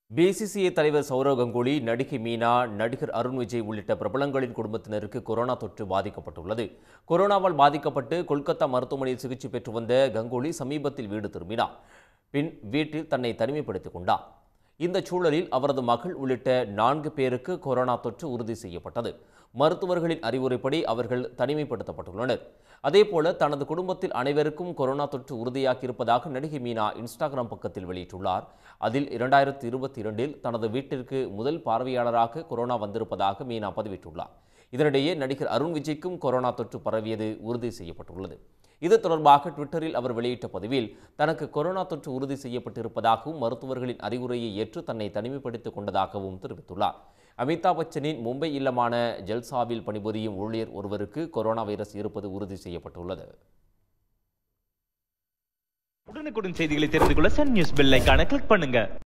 BCCI தலைவர் சௌரவ் கங்குலி நடிகை மீனா நடிகர் அருண் விஜய் உள்ளிட்ட பிரபலங்களின் குடும்பத்தினருக்கு கொரோனா தொற்று பாதிக்கப்பட்டுள்ளது கொரோனாவால் பாதிக்கப்பட்டு கொல்கத்தா மருத்துவமனையில் சிகிச்சை பெற்று வந்த கங்குலி சமீபத்தில் வீடு திரும்பினார் பின் வீட்டில் தன்னை தனிமைப்படுத்திக் கொண்டார் இந்த சூழலில் அவரது மகள் உள்ளிட்ட நான்கு பேருக்கு கொரோனா தொற்று உறுதி செய்யப்பட்டது மருத்துவர்களின் அறிவுரைப்படி அவர்கள் தனிமைப்படுத்தப்பட்டுள்ளனர் அதேபோல தனது குடும்பத்தில் அனைவருக்கும் கொரோனா தொற்று உறுதியாகியிருப்பதாக நடிகை மீனா இன்ஸ்டாகிராம் பக்கத்தில் வெளியிட்டுள்ளார் அதில் இரண்டாயிரத்தி இருபத்தி இரண்டில் தனது வீட்டிற்கு முதல் பார்வையாளராக கொரோனா வந்திருப்பதாக மீனா பதிவிட்டுள்ளார் இதனிடையே நடிகர் அருண் விஜய்க்கும் கொரோனா தொற்று பரவியது உறுதி செய்யப்பட்டுள்ளது இது தொடர்பாக ட்விட்டரில் அவர் வெளியிட்ட பதிவில் தனக்கு கொரோனா தொற்று உறுதி செய்யப்பட்டிருப்பதாகவும் மருத்துவர்களின் அறிவுரையை ஏற்று தன்னை தனிமைப்படுத்திக் கொண்டதாகவும் தெரிவித்துள்ளார் அமிதாப் பச்சனின் மும்பை இல்லமான ஜல்சாவில் பணிபுரியும் ஊழியர் ஒருவருக்கு கொரோனா வைரஸ் இருப்பது உறுதி செய்யப்பட்டுள்ளது உடனுக்குடன் செய்திகளை தெரிந்து கொள்ள சன் நியூஸ் பெல் ஐகானை கிளிக் பண்ணுங்க